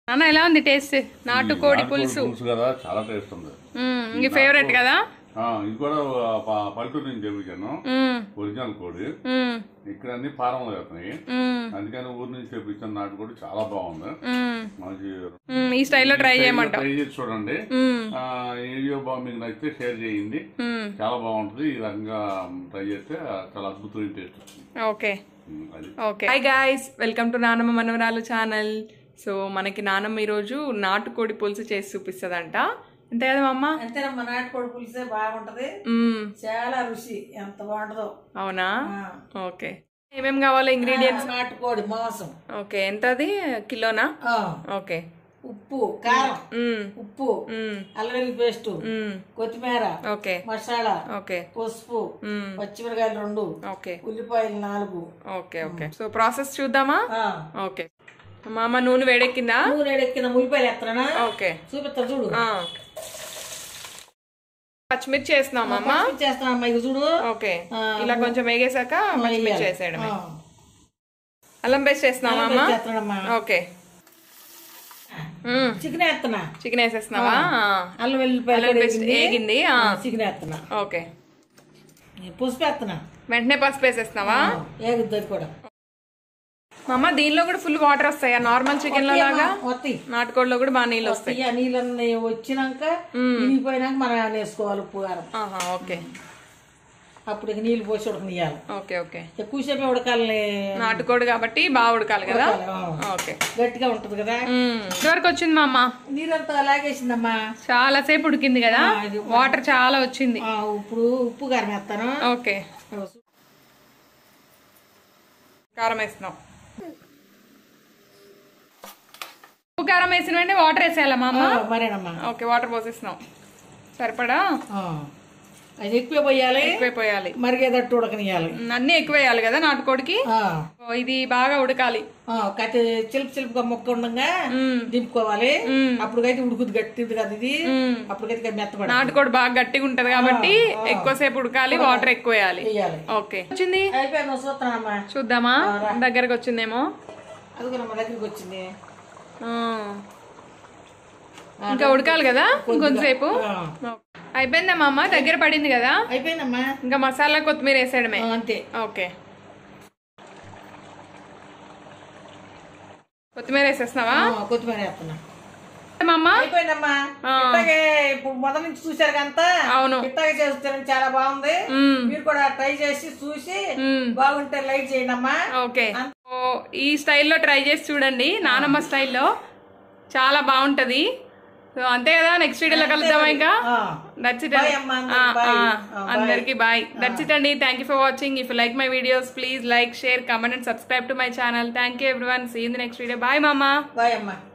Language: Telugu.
అన్న ఎలా ఉంది టేస్ట్ నాటుకోడి పులుసు పులుసు కదా చాలా టేస్ట్ ఉంది మ్మ్, నీ ఫేవరెట్ కదా ఆ, ఇది కూడా ప- పల్లెటూరు నుంచి తెప్పించాను మ్మ్, ఒరిజినల్ కోడి మ్మ్, ఇక్కడ అన్ని ఫారంలో వెళ్తున్నాయి మ్మ్, అందుకని ఊరు నుంచి తెప్పించిన నాటుకోడి చాలా బాగుంది మ్మ్, మంచి మ్మ్, ఈ స్టైల్లో ట్రై చేయమంటావు ట్రై చేసి చూడండి మ్మ్, ఆ, ఈ వీడియో బాగా మీకు నచ్చితే షేర్ చేయండి మ్మ్, చాలా బాగుంటుంది ఈ రకంగా ట్రై చేస్తే చాలా అద్భుతమైన టేస్ట్ వస్తుంది ఓకే ఉమ్, అది okay hi guys welcome to నానమ్మ మనవరాలు ఛానల్ సో మనకి నానమ్మ ఈరోజు నాటుకోడి పులుసు చేసి చూపిస్తుందంట అంతే కదా మా అమ్మ అంతేనమ్మా నాటుకోడి పులిసే బాగుంటది మ్మ్, చాలా రుచి ఎంత బాగుంటదో అవునా ఆ. ఓకే ఏమేం కావాలో ఇంగ్రీడియంట్స్ నాటుకోడి మాంసం ఓకే ఎంతది కిలోనా ఆ, ఓకే ఉప్పు కారం మ్మ్, ఉప్పు మ్మ్, అల్లం వెల్లుల్లి పేస్ట్ మ్మ్, కొత్తిమీర ఓకే మసాలా ఓకే పసుపు మ్మ్, పచ్చిమిరకాయలు రెండు ఓకే ఉల్లిపాయలు నాలుగు ఓకే ఓకే సో ప్రాసెస్ చూద్దామా ఆ, ఓకే మా అమ్మ నూనె వేడెక్కిందా నూనె ఎక్కిన ఉల్లిపాయలు ఎత్తనా ఓకే చూపిస్తా చూడు ఆ. పచ్చిమిర్చి వేస్తున్నాం అమ్మ చేస్తానమ్మా ఇది చూడు ఓకే ఆ, ఇలా కొంచెం వేగేసాక పచ్చిమిర్చి వేసేయడమే ఆ, అల్లం పేస్ట్ వేస్తున్నావా అల్లం అమ్మ పేస్ట్ వేస్తున్నానమ్మా. ఓకే చికెన్ వేస్తున్నా చికెన్ వేసేస్తున్నావా అల్లం వెల్లుల్లిపాయలు అల్లం కూడా పేస్ట్ వేగింది. వేగింది ఆ. ఆ, చికెన్ వేస్తున్నా ఓకే పసుపు వేస్తున్నా వెంటనే పసుపు వేసేస్తున్నావా ఏగుద్ది అది కూడా మా అమ్మ దీనిలో కూడా ఫుల్ వాటర్ వస్తాయా నార్మల్ చికెన్ లో లాగా వస్తాయి నాటుకోడిలో కూడా బాగా నీళ్ళు వస్తాయి వస్తాయి ఆ నీళ్ళన్నీ వచ్చినాక ఇనిగిపోయినాక మనం వేసుకోవాలి ఉప్పు కారం ఆహా ఓకే అప్పుడు ఇక నీళ్ళు పోసి ఉడకనియాలి ఓకే ఓకే ఎక్కువసేపు ఉడకాలని నాటుకోడి కాబట్టి బాగా ఉడకాలి కదా ఆ, ఓకే గట్టిగా ఉంటది కదా మ్మ్. ఎంతవరకు వచ్చింది మా అమ్మ నీరంతా లాగేసిందమ్మా చాలా సేపు ఉడికింది కదా ఆ, ఇది వాటర్ చాలా వచ్చింది ఆ, ఇప్పుడు ఉప్పు కారం వేస్తాను ఓకే కారం వేస్తున్నాం ఉప్పు కారం వేసిన వెంటనే వాటర్ వేసేయాలా మా అమ్మ ఆ, మరేనమ్మా ఓకే వాటర్ పోసేస్తున్నాం సరిపడా ఆ, అది ఎక్కువ పోయాలి ఎక్కువే పోయాలి మరిగేటట్టు ఉడకనియాలి ఉమ్, అన్నీ ఎక్కువ వేయాలి కదా నాటుకోడికి ఆ, ఓ, ఇది బాగా ఉడకాలి ఆ, కత్తి చిలుపు చిలుపుగా మొక్క ఉండగా దింపుకోవాలి అప్పుడుకైతే ఉడుకుద్ది గట్టిది కదా ఇది అప్పటికైతే మెత్తపడ నాటుకోడి బాగా గట్టిగా ఉంటది కాబట్టి ఎక్కువసేపు ఉడకాలి వాటర్ ఎక్కువ వేయాలి వేయాలి ఓకే వచ్చింది అయిపోయింది చూస్తానమ్మా చూద్దామా దగ్గరకు వచ్చిందేమో అది కూడా మా దగ్గరికి వచ్చింది ఆ. ఇంకా ఉడకాలి కదా ఇంకొంతసేపు ఆ, అయిపోయిందా మా అమ్మ దగ్గర పడింది కదా అయిపోయిందమ్మా ఇంకా మసాలా కొత్తిమీర వేసేయడమే ఆ, అంతే ఓకే కొత్తిమీర వేసేస్తున్నావా ఆ, కొత్తిమీర వేస్తున్నా మా అమ్మ అయిపోయిందమ్మా ఇట్లాగే ఇప్పుడు మొదటి నుంచి చూసారు కంత అవును. ఇట్లాగే చేస్తారని చాలా బాగుంది మ్మ్. మీరు కూడా ట్రై చేసి చూసి మ్మ్. బాగుంటే లైక్ చేయండి అమ్మా ఓకే ఓ, ఈ స్టైల్లో ట్రై చేసి చూడండి నానమ్మ స్టైల్లో చాలా బాగుంటది సో అంతే కదా నెక్స్ట్ వీడియోలో కలుద్దామా ఇంకా ఆ. దట్స్ ఇట్ Bye అమ్మా, అందరికి bye. అందరికి బాయ్ దట్స్ ఇట్ అండి thank you for watching if like my videos please like share comment and subscribe to my channel thank you everyone see in the next video bye మామా బాయ్ అమ్మా